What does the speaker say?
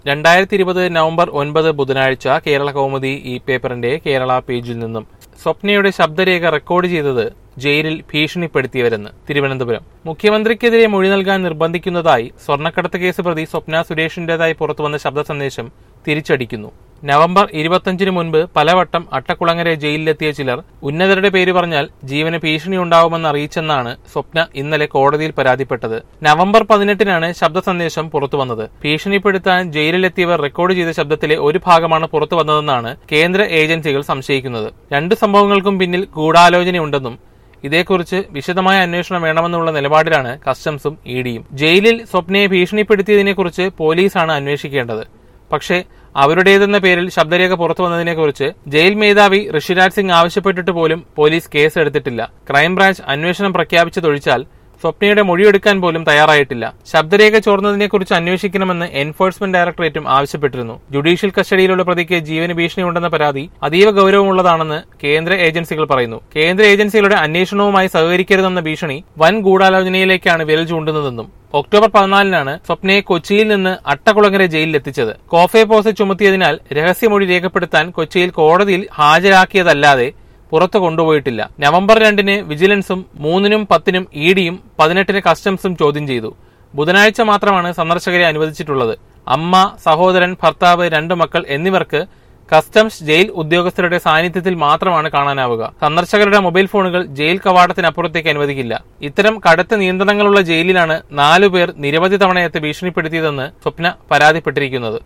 രണ്ടായിരത്തി ഇരുപത് നവംബർ ഒൻപത് ബുധനാഴ്ച കേരള കൗമുദി ഈ പേപ്പറിന്റെ കേരള പേജിൽ നിന്നും സ്വപ്നയുടെ ശബ്ദരേഖ റെക്കോർഡ് ചെയ്തത് ജയിലിൽ ഭീഷണിപ്പെടുത്തിയവരെന്ന് തിരുവനന്തപുരം മുഖ്യമന്ത്രിക്കെതിരെ മൊഴി നൽകാൻ നിർബന്ധിക്കുന്നതായി സ്വർണ്ണക്കടത്ത് കേസ് പ്രതി സ്വപ്ന സുരേഷിന്റേതായി പുറത്തുവന്ന ശബ്ദ സന്ദേശം തിരിച്ചടിക്കുന്നു നവംബർ ഇരുപത്തഞ്ചിന് മുൻപ് പലവട്ടം അട്ടക്കുളങ്ങര ജയിലിലെത്തിയ ചിലർ ഉന്നതരുടെ പേര് പറഞ്ഞാൽ ജീവന് ഭീഷണി ഉണ്ടാവുമെന്ന് അറിയിച്ചെന്നാണ് സ്വപ്ന ഇന്നലെ കോടതിയിൽ പരാതിപ്പെട്ടത് നവംബർ പതിനെട്ടിനാണ് ശബ്ദ സന്ദേശം പുറത്തുവന്നത് ഭീഷണിപ്പെടുത്താൻ ജയിലിലെത്തിയവർ റെക്കോർഡ് ചെയ്ത ശബ്ദത്തിലെ ഒരു ഭാഗമാണ് പുറത്തു വന്നതെന്നാണ് കേന്ദ്ര ഏജൻസികൾ സംശയിക്കുന്നത് രണ്ട് സംഭവങ്ങൾക്കും പിന്നിൽ ഗൂഢാലോചനയുണ്ടെന്നും ഇതേക്കുറിച്ച് വിശദമായ അന്വേഷണം വേണമെന്നുള്ള നിലപാടിലാണ് കസ്റ്റംസും ഇഡിയും ജയിലിൽ സ്വപ്നയെ ഭീഷണിപ്പെടുത്തിയതിനെക്കുറിച്ച് പോലീസാണ് അന്വേഷിക്കേണ്ടത് പക്ഷേ അവരുടേതെന്ന പേരിൽ ശബ്ദരേഖ പുറത്തു വന്നതിനെക്കുറിച്ച് ജയിൽ മേധാവി ഋഷിരാജ് സിംഗ് ആവശ്യപ്പെട്ടിട്ട് പോലും പോലീസ് കേസ് എടുത്തിട്ടില്ല ക്രൈംബ്രാഞ്ച് അന്വേഷണം പ്രഖ്യാപിച്ചതൊഴിച്ചാൽ സ്വപ്നയുടെ മൊഴിയെടുക്കാൻ പോലും തയ്യാറായിട്ടില്ല ശബ്ദരേഖ ചോർന്നതിനെക്കുറിച്ച് അന്വേഷിക്കണമെന്ന് എൻഫോഴ്സ്മെന്റ് ഡയറക്ടറേറ്റും ആവശ്യപ്പെട്ടിരുന്നു ജുഡീഷ്യൽ കസ്റ്റഡിയിലുള്ള പ്രതിക്ക് ജീവന് ഭീഷണിയുണ്ടെന്ന പരാതി അതീവ ഗൌരവമുള്ളതാണെന്ന് കേന്ദ്ര ഏജൻസികൾ പറയുന്നു കേന്ദ്ര ഏജൻസികളുടെ അന്വേഷണവുമായി സഹകരിക്കരുതെന്ന ഭീഷണി വൻ ഗൂഢാലോചനയിലേക്കാണ് വിരൽ ചൂണ്ടുന്നതെന്നും ഒക്ടോബർ പതിനാലിനാണ് സ്വപ്നയെ കൊച്ചിയിൽ നിന്ന് അട്ടക്കുളങ്ങര ജയിലിൽ എത്തിച്ചത് കോഫെ പോസ് ചുമത്തിയതിനാൽ രഹസ്യമൊഴി രേഖപ്പെടുത്താൻ കൊച്ചിയിൽ കോടതിയിൽ ഹാജരാക്കിയതല്ലാതെ പുറത്തു കൊണ്ടുപോയിട്ടില്ല നവംബർ രണ്ടിന് വിജിലൻസും മൂന്നിനും പത്തിനും ഇഡിയും പതിനെട്ടിന് കസ്റ്റംസും ചോദ്യം ചെയ്തു ബുധനാഴ്ച മാത്രമാണ് സന്ദർശകരെ അനുവദിച്ചിട്ടുള്ളത് അമ്മ സഹോദരൻ ഭർത്താവ് രണ്ട് മക്കൾ എന്നിവർക്ക് കസ്റ്റംസ് ജയിൽ ഉദ്യോഗസ്ഥരുടെ സാന്നിധ്യത്തിൽ മാത്രമാണ് കാണാനാവുക സന്ദർശകരുടെ മൊബൈൽ ഫോണുകൾ ജയിൽ കവാടത്തിനപ്പുറത്തേക്ക് അനുവദിക്കില്ല ഇത്തരം കടുത്ത നിയന്ത്രണങ്ങളുള്ള ജയിലിലാണ് നാലുപേർ നിരവധി തവണയെത്തി ഭീഷണിപ്പെടുത്തിയതെന്ന് സ്വപ്ന പരാതിപ്പെട്ടിരിക്കുന്നത്